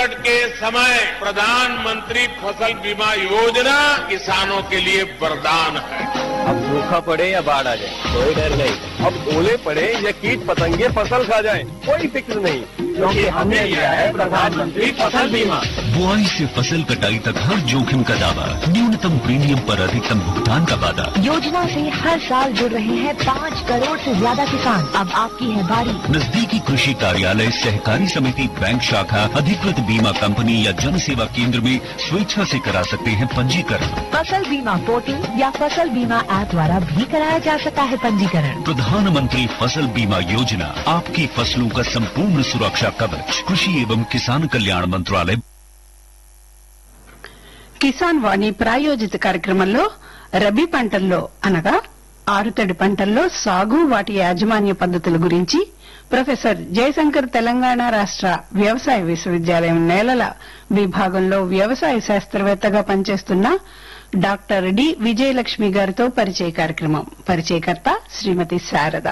संकट के समय प्रधानमंत्री फसल बीमा योजना किसानों के लिए वरदान है अब सूखा पड़े या बाढ़ आ जाए कोई डर नहीं अब ओले पड़े या कीट पतंगे फसल खा जाए कोई फिक्र नहीं क्योंकि हमने लिया है प्रधानमंत्री फसल बीमा बुआई से फसल कटाई तक हर जोखिम का दावा न्यूनतम प्रीमियम पर अधिकतम भुगतान का वादा योजना से हर साल जुड़ रहे हैं पाँच करोड़ से ज्यादा किसान अब आपकी है बारी नजदीकी कृषि कार्यालय सहकारी समिति बैंक शाखा अधिकृत बीमा कंपनी या जन सेवा केंद्र में स्वेच्छा से करा सकते हैं पंजीकरण फसल बीमा पोर्टल या फसल बीमा ऐप द्वारा भी कराया जा सकता है पंजीकरण प्रधानमंत्री फसल बीमा योजना आपकी फसलों का संपूर्ण सुरक्षा कवच कृषि एवं किसान कल्याण मंत्रालय కిసాన్ వాణి ప్రాయోజిత కార్యక్రమంలో రబీ పంటల్లో అనగా ఆరుతడి పంటల్లో సాగు వాటి యాజమాన్య పద్ధతుల గురించి ప్రొఫెసర్ జయశంకర్ తెలంగాణ రాష్ట్ర వ్యవసాయ విశ్వవిద్యాలయం నేలల విభాగంలో వ్యవసాయ శాస్త్రవేత్తగా పనిచేస్తున్న డాక్టర్ డి విజయలక్ష్మి గారితో పరిచయ కార్యక్రమం పరిచయకర్త శ్రీమతి శారద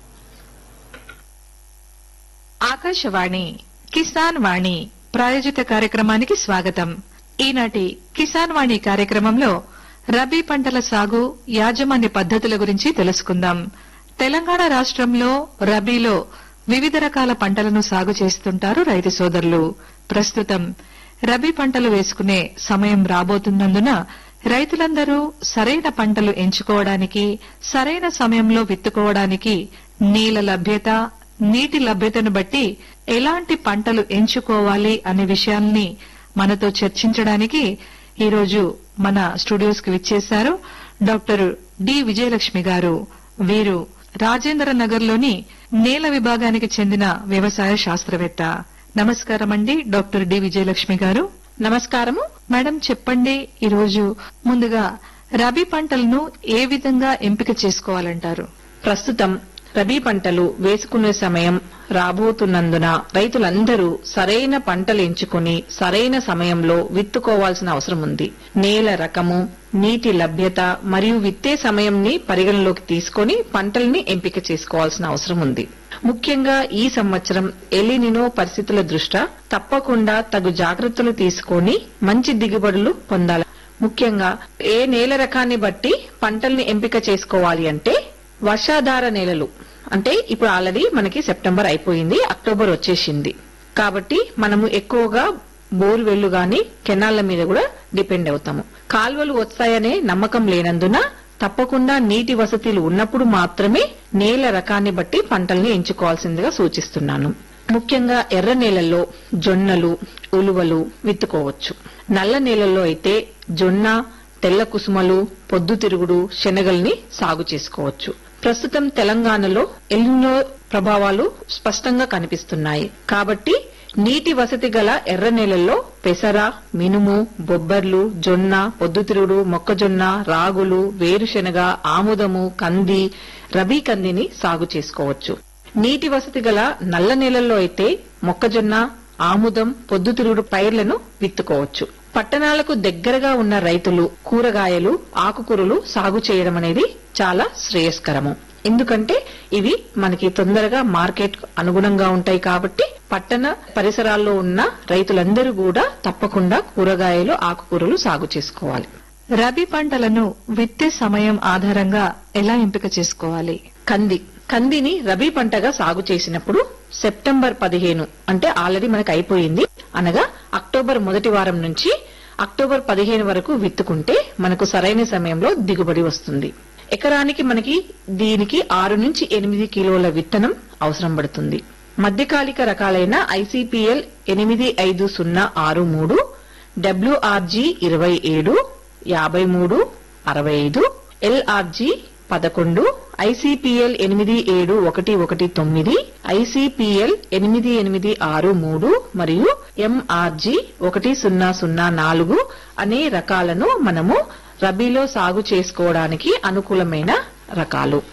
ఆకాశవాణి కిసాన్ వాణి ప్రాయోజిత కార్యక్రమానికి స్వాగతం ఈనాటి కిసాన్ వాణి కార్యక్రమంలో రబీ పంటల సాగు యాజమాన్య పద్ధతుల గురించి తెలుసుకుందాం తెలంగాణ రాష్ట్రంలో రబీలో వివిధ రకాల పంటలను సాగు చేస్తుంటారు రైతు సోదరులు ప్రస్తుతం రబీ పంటలు వేసుకునే సమయం రాబోతున్నందున రైతులందరూ సరైన పంటలు ఎంచుకోవడానికి సరైన సమయంలో విత్తుకోవడానికి నీళ్ల లభ్యత నీటి లభ్యతను బట్టి ఎలాంటి పంటలు ఎంచుకోవాలి అనే విషయాల్ని మనతో చర్చించడానికి ఈరోజు మన స్టూడియోస్ కి విచ్చేశారు డాక్టర్ డి విజయలక్ష్మి గారు వీరు రాజేంద్ర నగర్ లోని నేల విభాగానికి చెందిన వ్యవసాయ శాస్త్రవేత్త నమస్కారం అండి డాక్టర్ డి విజయలక్ష్మి గారు నమస్కారము మేడం చెప్పండి ఈరోజు ముందుగా రబీ పంటలను ఏ విధంగా ఎంపిక చేసుకోవాలంటారు ప్రస్తుతం రబీ పంటలు వేసుకునే సమయం రాబోతున్నందున రైతులందరూ సరైన పంటలు ఎంచుకుని సరైన సమయంలో విత్తుకోవాల్సిన అవసరం ఉంది నేల రకము నీటి లభ్యత మరియు విత్తే సమయంని పరిగణలోకి తీసుకొని పంటల్ని ఎంపిక చేసుకోవాల్సిన అవసరం ఉంది ముఖ్యంగా ఈ సంవత్సరం ఎలినినో పరిస్థితుల దృష్ట్యా తప్పకుండా తగు జాగ్రత్తలు తీసుకొని మంచి దిగుబడులు పొందాలి ముఖ్యంగా ఏ నేల రకాన్ని బట్టి పంటల్ని ఎంపిక చేసుకోవాలి అంటే వర్షాధార నేలలు అంటే ఇప్పుడు ఆల్రెడీ మనకి సెప్టెంబర్ అయిపోయింది అక్టోబర్ వచ్చేసింది కాబట్టి మనము ఎక్కువగా బోర్వెళ్లు గాని కెనాళ్ల మీద కూడా డిపెండ్ అవుతాము కాల్వలు వస్తాయనే నమ్మకం లేనందున తప్పకుండా నీటి వసతులు ఉన్నప్పుడు మాత్రమే నేల రకాన్ని బట్టి పంటల్ని ఎంచుకోవాల్సిందిగా సూచిస్తున్నాను ముఖ్యంగా ఎర్ర నేలల్లో జొన్నలు ఉలువలు విత్తుకోవచ్చు నల్ల నేలల్లో అయితే జొన్న తెల్ల కుసుమలు పొద్దుతిరుగుడు శనగల్ని సాగు చేసుకోవచ్చు ప్రస్తుతం తెలంగాణలో ఎల్నినో ప్రభావాలు స్పష్టంగా కనిపిస్తున్నాయి కాబట్టి నీటి వసతి గల ఎర్ర నేలల్లో పెసర మినుము బొబ్బర్లు జొన్న పొద్దుతిరుగుడు మొక్కజొన్న రాగులు వేరుశెనగ ఆముదము కంది రబీ కందిని సాగు చేసుకోవచ్చు నీటి వసతి గల నల్ల నేలల్లో అయితే మొక్కజొన్న ఆముదం పొద్దుతిరుగుడు పైర్లను విత్తుకోవచ్చు పట్టణాలకు దగ్గరగా ఉన్న రైతులు కూరగాయలు ఆకుకూరలు సాగు చేయడం అనేది చాలా శ్రేయస్కరము ఎందుకంటే ఇవి మనకి తొందరగా మార్కెట్ అనుగుణంగా ఉంటాయి కాబట్టి పట్టణ పరిసరాల్లో ఉన్న రైతులందరూ కూడా తప్పకుండా కూరగాయలు ఆకుకూరలు సాగు చేసుకోవాలి రబీ పంటలను విత్తే సమయం ఆధారంగా ఎలా ఎంపిక చేసుకోవాలి కంది కందిని రబీ పంటగా సాగు చేసినప్పుడు సెప్టెంబర్ పదిహేను అంటే ఆల్రెడీ మనకు అయిపోయింది అనగా అక్టోబర్ మొదటి వారం నుంచి అక్టోబర్ పదిహేను వరకు విత్తుకుంటే మనకు సరైన సమయంలో దిగుబడి వస్తుంది ఎకరానికి మనకి దీనికి ఆరు నుంచి ఎనిమిది కిలోల విత్తనం అవసరం పడుతుంది మధ్యకాలిక రకాలైన ఐసీపీఎల్ ఎనిమిది ఐదు సున్నా ఆరు మూడు డబ్ల్యూఆర్జీ ఇరవై ఏడు యాభై మూడు అరవై ఐదు ఎల్ఆర్జీ పదకొండు ఐసీపీఎల్ ఎనిమిది ఏడు ఒకటి ఒకటి తొమ్మిది ఐసీపీఎల్ ఎనిమిది ఎనిమిది ఆరు మూడు మరియు ఎంఆర్జీ ఒకటి సున్నా సున్నా నాలుగు అనే రకాలను మనము రబీలో సాగు చేసుకోవడానికి అనుకూలమైన రకాలు